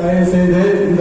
தயவு செய்து இந்த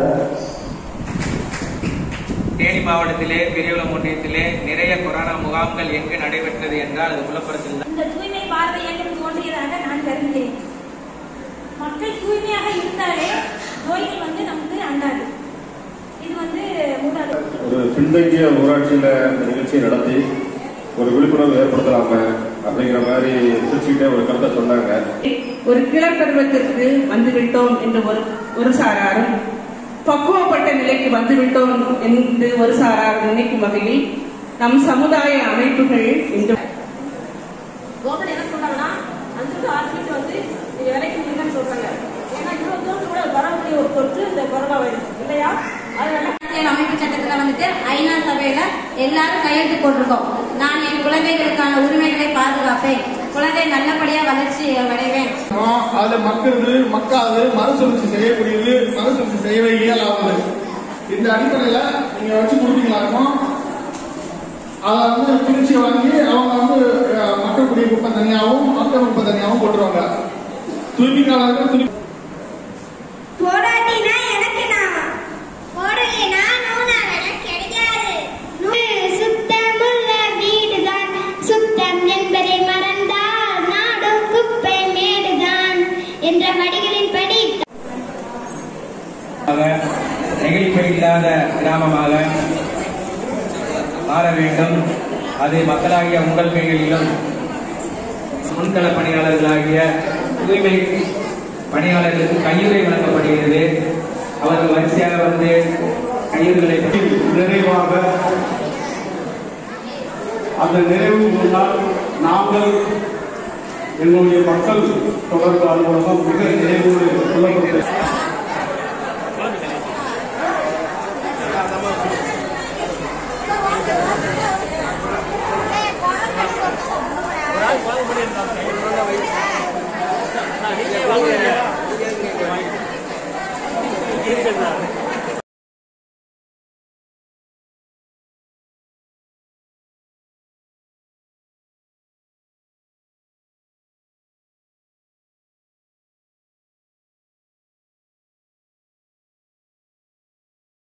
தேனி மாவட்டத்திலே பெரியகுளம் ஒன்றியத்திலே நிறைய கொரோனா முகாம்கள் எங்கு நடைபெற்றது என்றால் அது குளப்புறத்தில் தான் இந்த தூய்மை பாரத இயக்கம் தோன்றியதாக நான் கருதுகிறேன் மக்கள் தூய்மையாக இருந்தாலே நோய்கள் வந்து நமக்கு அண்டாது இது வந்து மூன்றாவது ஒரு பின்தங்கிய ஊராட்சியில் இந்த நிகழ்ச்சியை நடத்தி ஒரு விழிப்புணர்வு ஏற்படுத்தலாம அப்படிங்கிற மாதிரி சிரிச்சுக்கிட்டே ஒரு கருத்தை சொன்னாங்க ஒரு கிளப்பருவத்திற்கு வந்துவிட்டோம் என்று ஒரு ஒரு சாராரும் பக்குவப்பட்ட நிலைக்கு வந்துவிட்டோம் என்று ஒரு சாரார் நினைக்கும் வகையில் நம் சமுதாய அமைப்புகள் இன்று கவர்மெண்ட் என்ன சொல்றாங்கன்னா அஞ்சு டு ஆறு மணிக்கு வந்து நீங்க வேலைக்கு நில்லுங்கன்னு சொல்றாங்க ஏன்னா இவ்வளவு தூரம் கூட வரக்கூடிய ஒரு தொற்று இந்த கொரோனா வைரஸ் இல்லையா அதனால அரசியல் அமைப்பு சட்டத்துல வந்துட்டு ஐநா சபையில எல்லாரும் கையெழுத்து போட்டிருக்கோம் நான் என் குழந்தைகளுக்கான உரிமைகளை பாதுகாப்பேன் குழந்தை நல்லபடியா வளர்ச்சி அடைவேன் அதுல மக்கிறது மக்காது மறுசுழற்சி செய்யக்கூடியது மறுசுழற்சி செய்யவே இயலாது இந்த அடிப்படையில நீங்க வச்சு கொடுத்தீங்களா இருக்கும் அதை வந்து பிரிச்சு வாங்கி அவங்க வந்து அஹ், மக்கக்கூடிய குப்பை தனியாகவும் மக்கள் குப்பை தனியாகவும் போட்டுருவாங்க தூய்மைக்காரர்கள் துணி போராட்டினா எனக்கு நான் போடலைனா நூலாக கிடைக்காது சுத்தமுள்ள வீடுதான் சுத்தம் என்பதை மறந்தால் நாடும் குப்பை மேடுதான் என்ற வடிகளின்படி நெகிழ்ச்சி இல்லாத கிராமமாக மாற வேண்டும் அது மக்களாகிய உங்கள் கைகளிலும் முன்கள பணியாளர்களாகிய தூய்மை பணியாளர்களுக்கு கையுறை வழங்கப்படுகிறது அவர்கள் வரிசையாக வந்து கையுறைகளை நிறைவாக அந்த நிறைவு முன்னால் நாங்கள் எங்களுடைய மக்கள் தொடர்பு அலுவலகம் மிக நிறைவோடு சொல்லப்பட்டது